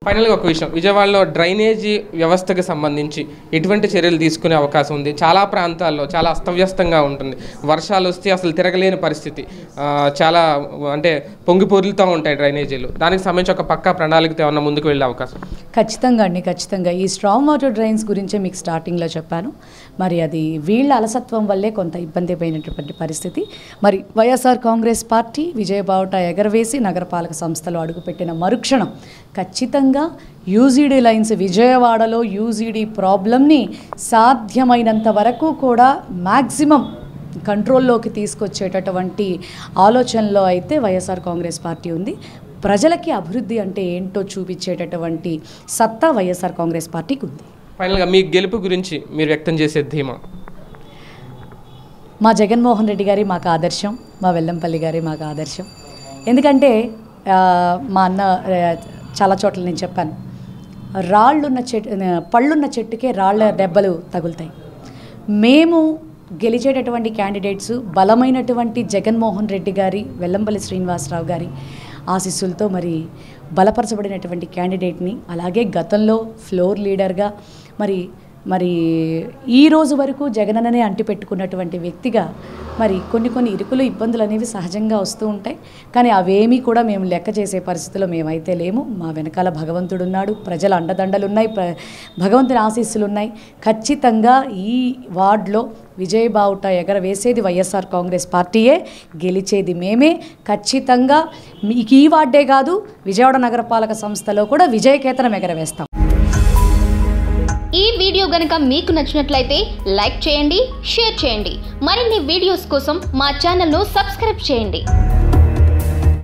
ఫైనల్గా ఒక విషయం విజయవాడలో డ్రైనేజీ వ్యవస్థకు సంబంధించి ఎటువంటి చర్యలు తీసుకునే అవకాశం ఉంది చాలా ప్రాంతాల్లో చాలా అస్తవ్యస్తంగా ఉంటుంది వర్షాలు వస్తే అసలు తిరగలేని పరిస్థితి ఆ, చాలా అంటే పొంగి పొరులుతూ ఉంటాయి డ్రైనేజీలు దానికి సంబంధించి ఒక పక్కా ప్రణాళికతో ఏమన్నా ముందుకు వెళ్ళే అవకాశం ఖచ్చితంగా అండి ఖచ్చితంగా ఈ స్ట్రాంగ్ వాటర్ డ్రైన్స్ గురించే మీకు స్టార్టింగ్లో చెప్పాను మరి అది వీళ్ళ అలసత్వం వల్లే కొంత ఇబ్బంది పోయినటువంటి పరిస్థితి మరి వైఎస్ఆర్ కాంగ్రెస్ పార్టీ విజయబావుట ఎగరవేసి నగరపాలక సంస్థలో అడుగుపెట్టిన మరుక్షణం ఖచ్చితంగా యూజీడీ లైన్స్ విజయవాడలో యూజీడీ ప్రాబ్లమ్ని సాధ్యమైనంత వరకు కూడా మ్యాక్సిమం కంట్రోల్లోకి తీసుకొచ్చేటటువంటి ఆలోచనలో అయితే వైఎస్ఆర్ కాంగ్రెస్ పార్టీ ఉంది ప్రజలకి అభివృద్ధి అంటే ఏంటో చూపించేటటువంటి సత్తా వైఎస్ఆర్ కాంగ్రెస్ పార్టీకి ఉంది ఫైనల్గా మీ గెలుపు గురించి మీరు వ్యక్తం చేసే ధీమా మా జగన్మోహన్ రెడ్డి గారి మాకు ఆదర్శం మా వెల్లంపల్లి గారి మాకు ఆదర్శం ఎందుకంటే ఆ, మా అన్న ఆ, చాలా చోట్ల నేను చెప్పాను రాళ్ళున్న చెట్టు పళ్ళున్న చెట్టుకే రాళ్ళ దెబ్బలు తగులుతాయి మేము గెలిచేటటువంటి క్యాండిడేట్స్ బలమైనటువంటి జగన్మోహన్ రెడ్డి గారి వెల్లంపల్లి శ్రీనివాసరావు గారి ఆశీస్సులతో మరి బలపరచబడినటువంటి క్యాండిడేట్ని అలాగే గతంలో ఫ్లోర్ లీడర్గా మరి మరి ఈ రోజు వరకు జగనన్ననే అంటిపెట్టుకున్నటువంటి వ్యక్తిగా మరి కొన్ని కొన్ని ఇరుకులు ఇబ్బందులు అనేవి సహజంగా వస్తూ ఉంటాయి కానీ అవేమీ కూడా మేము లెక్క చేసే పరిస్థితిలో మేమైతే లేము మా వెనకాల భగవంతుడు ఉన్నాడు ప్రజల అండదండలు ఉన్నాయి ప్ర భగవంతుని ఆశీస్సులు ఉన్నాయి ఖచ్చితంగా ఈ వార్డులో విజయ్ బావుట ఎగరవేసేది వైఎస్ఆర్ కాంగ్రెస్ పార్టీయే గెలిచేది మేమే ఖచ్చితంగా మీకు ఈ వార్డే కాదు విజయవాడ నగరపాలక సంస్థలో కూడా విజయకేతనం ఎగరవేస్తాం ఈ వీడియో గనక మీకు నచ్చినట్లయితే లైక్ చేయండి షేర్ చేయండి మరిన్ని వీడియోస్ కోసం మా ఛానల్ను సబ్స్క్రైబ్ చేయండి